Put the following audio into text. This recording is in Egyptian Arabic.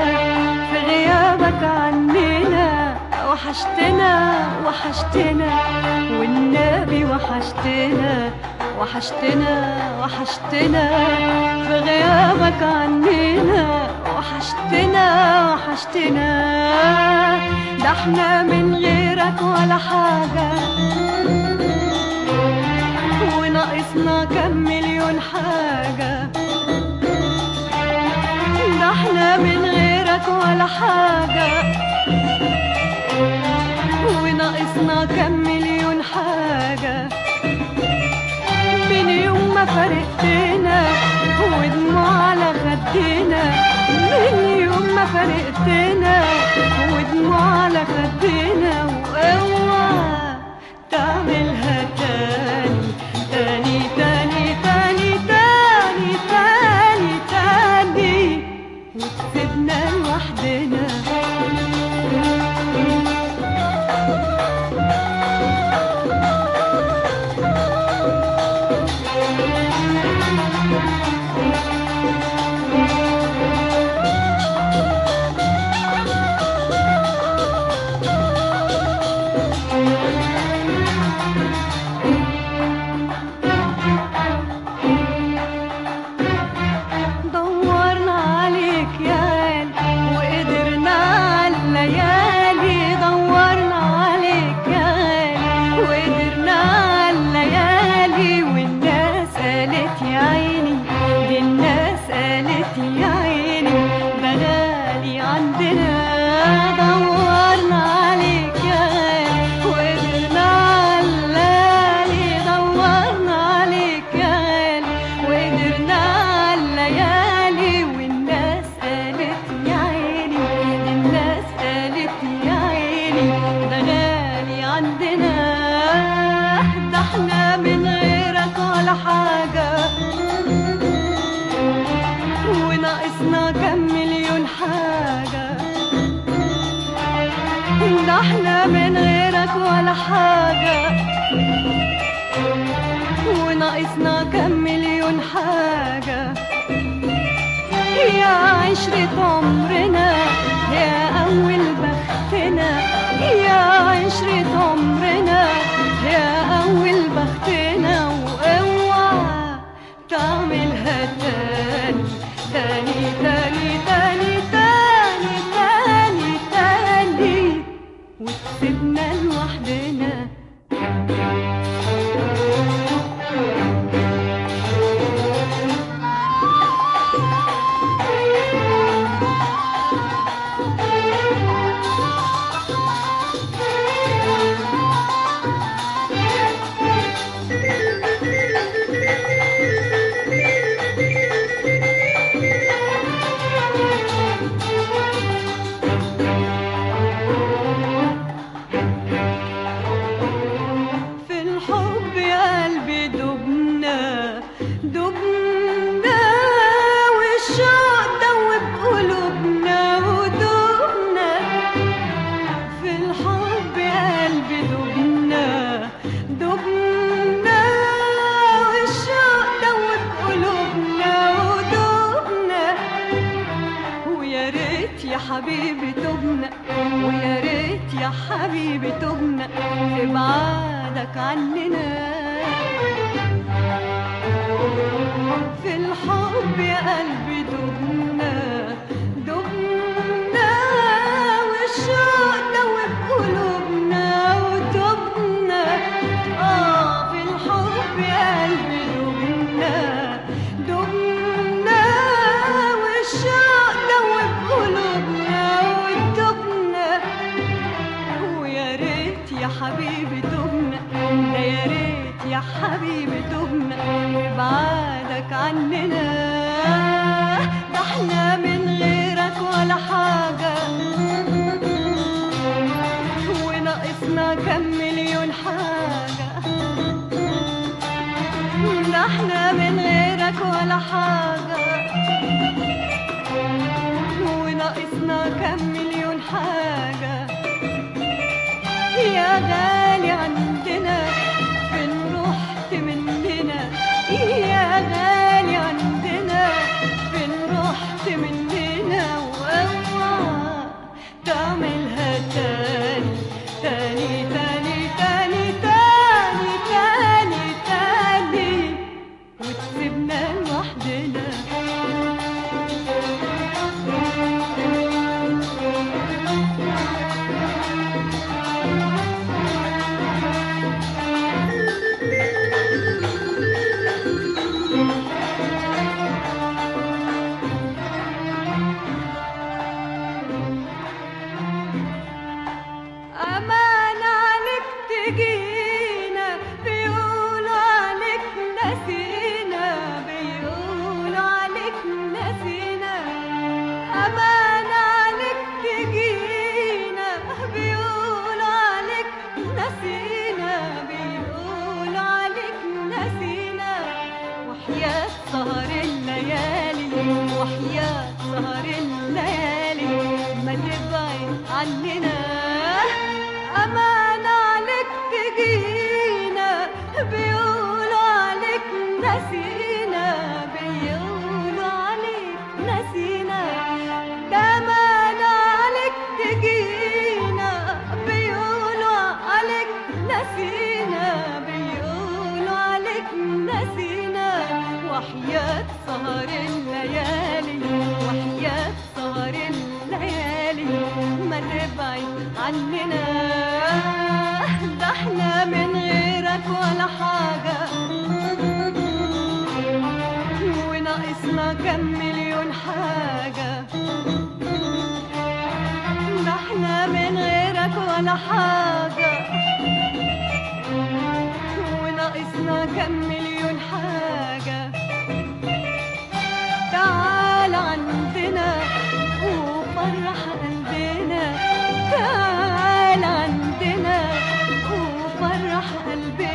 في غيابك عننا وحشتنا وحشتنا والنبي وحشتنا وحشتنا وحشتنا في غيابك عننا وحشتنا وحشتنا ده احنا من غيرك ولا حاجة وناقصنا كم مليون حاجة ده احنا من غيرك ولا حاجة وناقصنا كم مليون حاجة من يوم ما فرقتنا ودموع على خدنا من يوم ما فرقتنا ودموع على خدنا واوعى تعملها تاني تاني تاني تاني تاني تاني تاني وتسيبنا لوحدنا دورنا عليك يا غالي وقدرنا على الليالي دورنا عليك يا غالي وقدرنا على الليالي والناس قالت يا عيني دي الناس قالت يا عيني ده غالي عندنا دورنا عليك يا غالي وقدرنا على الليالي دورنا عليك يا غالي وقدرنا على الليالي والناس قالت يا عيني الناس قالت يا عيني ده غالي عندنا ده احنا من غيرك ولا حاجة وناقصنا كم مليون حاجة ده احنا من غيرك ولا حاجة وناقصنا كم مليون حاجة يا عشرة عمرنا يا أول بختنا يا عشرة عمرنا يا أول بختنا واوعى تعملها تاني تاني تاني تاني تاني تاني تاني وتسيبنا لوحدنا في الحب يا قلبي دبنا دبنا والشوق دوب قلوبنا ودبنا في الحب يا قلبي دبنا دبنا والشوق دوب قلوبنا ودبنا ويا ريت يا حبيبي تبنا ويا ريت يا حبيبي تبنا في بعادك عننا في الحب يا قلبي دبنا دبنا والشوق دوب قلوبنا وتبنا اه في الحب يا قلبي دبنا دبنا والشوق دوب قلوبنا وتبنا ويا ريت يا حبيبي تبنا ده يا ريت يا حبيبي تبنا بعدك عننا ده احنا من غيرك ولا حاجة وناقصنا كم مليون حاجة ده احنا من غيرك ولا حاجة وناقصنا كم مليون حاجة يا غالي عندنا فين رحت مننا يا غالي عندنا فين رحت مننا واوعى عننا أمان عليك تجينا بيقولوا عليك نسينا بيقولوا عليك نسينا ده أمان عليك تجينا بيقولوا عليك نسينا بيقولوا عليك نسينا وحياة سهر الليالي وحياة سهر الليالي ما تبعد عننا ده احنا من غيرك ولا حاجة وناقصنا كم مليون حاجة ده احنا من غيرك ولا حاجة وناقصنا كم مليون حاجة تعال عندنا وفرح قلبنا تعال عندنا وفرح قلبنا